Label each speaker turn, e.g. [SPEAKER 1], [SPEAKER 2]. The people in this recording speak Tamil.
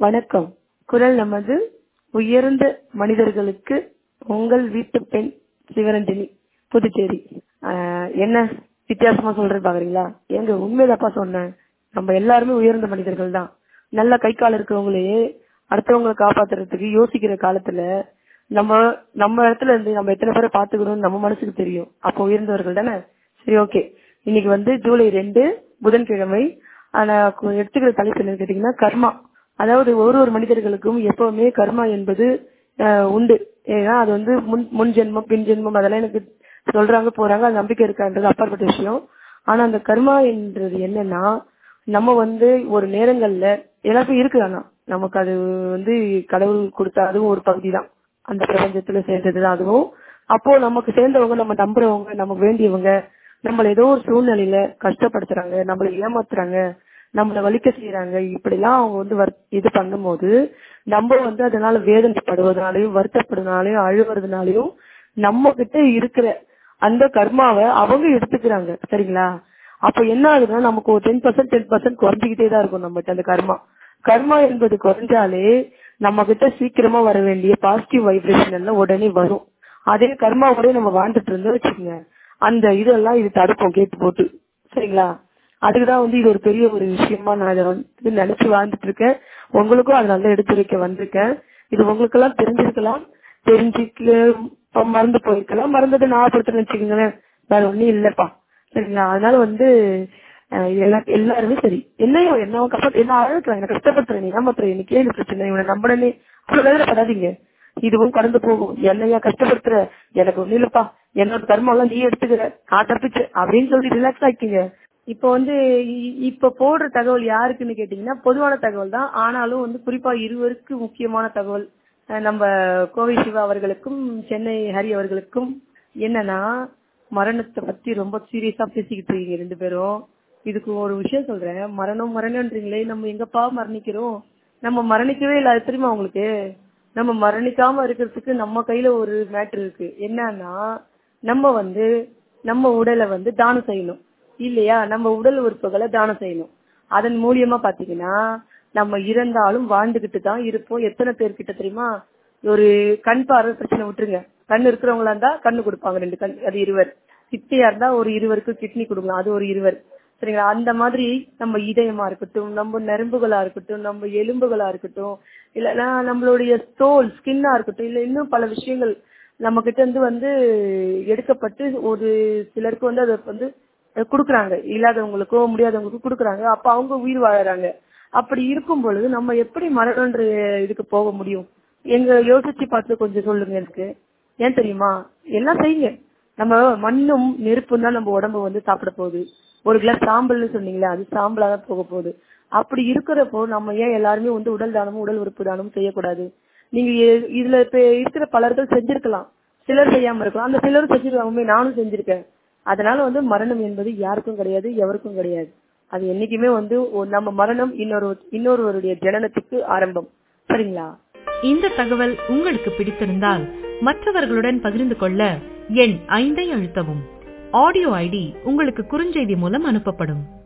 [SPEAKER 1] வணக்கம் குரல் நமது உயர்ந்த மனிதர்களுக்கு உங்கள் வீட்டு பெண் சிவரஞ்சனி புதுச்சேரி ஆஹ் என்ன வித்தியாசமா சொல்றேன் பாக்குறீங்களா எங்க உண்மைதாப்பா சொன்னேன் நம்ம எல்லாருமே உயர்ந்த மனிதர்கள் தான் நல்ல கை கால் இருக்கிறவங்களே அடுத்தவங்களை காப்பாத்துறதுக்கு யோசிக்கிற காலத்துல நம்ம நம்ம இடத்துல இருந்து நம்ம எத்தனை பேரை பாத்துக்கணும்னு நம்ம மனசுக்கு தெரியும் அப்போ உயர்ந்தவர்கள் தானே சரி ஓகே இன்னைக்கு வந்து ஜூலை ரெண்டு புதன்கிழமை ஆனா கு- எடுத்துக்கிற தலைப்பு என்னன்னு கேட்டீங்கன்னா கர்மா அதாவது ஒரு ஒரு மனிதர்களுக்கும் எப்பவுமே கர்மா என்பது ஆஹ், உண்டு ஏன்னா அது வந்து முன் முன் ஜென்மம் பின் ஜென்மம் அதெல்லாம் எனக்கு சொல்றாங்க போறாங்க அது நம்பிக்கை இருக்கான்றது அப்பாற்பட்ட விஷயம் ஆனா அந்த கர்மா என்றது என்னன்னா நம்ம வந்து ஒரு நேரங்கள்ல எல்லாருக்கும் இருக்கு ஆனா நமக்கு அது வந்து கடவுள் கொடுத்த அதுவும் ஒரு பகுதி தான் அந்த பிரபஞ்சத்துல சேர்ந்ததுதான் அதுவும் அப்போ நமக்கு சேர்ந்தவங்க நம்ம நம்புறவங்க நமக்கு வேண்டியவங்க நம்மள ஏதோ ஒரு சூழ்நிலையில கஷ்டப்படுத்துறாங்க நம்மள ஏமாத்துறாங்க நம்மள வலிக்க செய்யறாங்க இப்படிலாம் அவங்க வந்து வர்- இது பண்ணும்போது நம்ம வந்து அதனால வேதனைப்படுவதனாலையும் வருத்தப்படுறதுனாலையும் அழுவுறதுனாலையும் நம்ம கிட்ட இருக்கிற அந்த கர்மாவை அவங்க எடுத்துக்கிறாங்க சரிங்களா அப்ப என்ன ஆகுதுன்னா நமக்கு ஒரு டென் பர்சன்ட் டென் பர்சன்ட் குறைஞ்சிக்கிட்டே தான் இருக்கும் நம்மகிட்ட அந்த கர்மா கர்மா என்பது குறைஞ்சாலே நம்ம கிட்ட சீக்கிரமா வர வேண்டிய பாசிட்டிவ் வைப்ரேஷன் எல்லாம் உடனே வரும் அதே கர்மாவோட நம்ம வாழ்ந்துட்டு இருந்தோம் வச்சுக்கோங்க அந்த இதெல்லாம் இது தடுப்போம் கேட்டு போட்டு சரிங்களா அதுக்குதான் வந்து இது ஒரு பெரிய ஒரு விஷயமா நான் இதை வந்து நினைச்சு வாழ்ந்துட்டு இருக்கேன் உங்களுக்கும் அது நல்லா எடுத்து வைக்க வந்திருக்கேன் இது உங்களுக்கெல்லாம் தெரிஞ்சிருக்கலாம் தெரிஞ்சுக்க மறந்து போயிருக்கலாம் மறந்ததை ஞாபகப்படுத்துன்னு வச்சுக்கோங்களேன் வேற ஒண்ணும் இல்லப்பா சரிங்களா அதனால வந்து அஹ், எல்லா எல்லாருமே சரி என்னையோ என்ன கஷ்ட என்ன அழகுறேன் என்ன கஷ்டப்படுத்துறேன் நீ ஏமாத்துறேன் எனக்கு ஏன் பிரச்சனை இவனை நம்பனே அவ்வளவு வேதனைப்படாதீங்க இதுவும் கடந்து போகும் என்னையா கஷ்டப்படுத்துற எனக்கு ஒண்ணும் இல்லப்பா என்னோட கர்மம் எல்லாம் நீ எடுத்துக்கிற நான் தப்பிச்சு அப்படின்னு சொல்லி ரிலாக்ஸ் ஆக்கிங்க இப்போ வந்து இ- இப்ப போடுற தகவல் யாருக்குன்னு கேட்டீங்கன்னா பொதுவான தகவல் தான் ஆனாலும் வந்து குறிப்பா இருவருக்கு முக்கியமான தகவல் அஹ் நம்ம கோவை சிவா அவர்களுக்கும் சென்னை ஹரி அவர்களுக்கும் என்னன்னா மரணத்தை பத்தி ரொம்ப சீரியஸா பேசிக்கிட்டு இருக்கீங்க ரெண்டு பேரும் இதுக்கு ஒரு விஷயம் சொல்றேன் மரணம் மரணம்ன்றீங்களே நம்ம எங்கப்பா மரணிக்கிறோம் நம்ம மரணிக்கவே இல்லை அது தெரியுமா உங்களுக்கு நம்ம மரணிக்காம இருக்கிறதுக்கு நம்ம கையில ஒரு மேட்டர் இருக்கு என்னன்னா நம்ம வந்து நம்ம உடலை வந்து தானம் செய்யணும் இல்லையா நம்ம உடல் உறுப்புகளை தானம் செய்யணும் அதன் மூலியமா பாத்தீங்கன்னா நம்ம இறந்தாலும் வாழ்ந்துகிட்டு தான் இருப்போம் எத்தனை பேர்கிட்ட தெரியுமா ஒரு கண் பார்வை பிரச்சனை விட்டுருங்க கண் இருக்கிறவங்களா இருந்தா கண்ணு கொடுப்பாங்க ரெண்டு கண் அது இருவர் கிட்னியா இருந்தா ஒரு இருவருக்கு கிட்னி கொடுக்கலாம் அது ஒரு இருவர் சரிங்களா அந்த மாதிரி நம்ம இதயமா இருக்கட்டும் நம்ம நரம்புகளா இருக்கட்டும் நம்ம எலும்புகளா இருக்கட்டும் இல்லைன்னா நம்மளுடைய தோல் ஸ்கின்னா இருக்கட்டும் இல்ல இன்னும் பல விஷயங்கள் நம்ம கிட்ட இருந்து வந்து எடுக்கப்பட்டு ஒரு சிலருக்கு வந்து அதை வந்து கொடுக்குறாங்க இல்லாதவங்களுக்கோ முடியாதவங்களுக்கோ கொடுக்குறாங்க அப்ப அவங்க உயிர் வாழறாங்க அப்படி இருக்கும் பொழுது நம்ம எப்படி மரணன்ற இதுக்கு போக முடியும் எங்க யோசிச்சு பார்த்து கொஞ்சம் சொல்லுங்க எனக்கு ஏன் தெரியுமா எல்லாம் செய்யுங்க நம்ம மண்ணும் நெருப்பும் தான் நம்ம உடம்பு வந்து சாப்பிட போகுது ஒரு கிளாஸ் சாம்பல்னு சொன்னீங்களே அது சாம்பலா தான் போக போகுது அப்படி இருக்கிறப்போ நம்ம ஏன் எல்லாருமே வந்து உடல் தானமும் உடல் உறுப்பு தானமும் செய்யக்கூடாது நீங்க எ- இதுல இப்ப இருக்கிற பலர்கள் செஞ்சிருக்கலாம் சிலர் செய்யாம இருக்கலாம் அந்த சிலரும் செஞ்சிருக்காங்க நானும் செஞ்சிருக்கேன் அதனால வந்து மரணம் என்பது யாருக்கும் கிடையாது எவருக்கும் கிடையாது அது என்னைக்குமே வந்து ஒரு- நம்ம மரணம் இன்னொரு இன்னொருவருடைய ஜனனத்துக்கு ஆரம்பம் சரிங்களா
[SPEAKER 2] இந்த தகவல் உங்களுக்கு பிடித்திருந்தால் மற்றவர்களுடன் பகிர்ந்து கொள்ள எண் ஐந்தை அழுத்தவும் ஆடியோ ஐடி உங்களுக்கு குறுஞ்செய்தி மூலம் அனுப்பப்படும்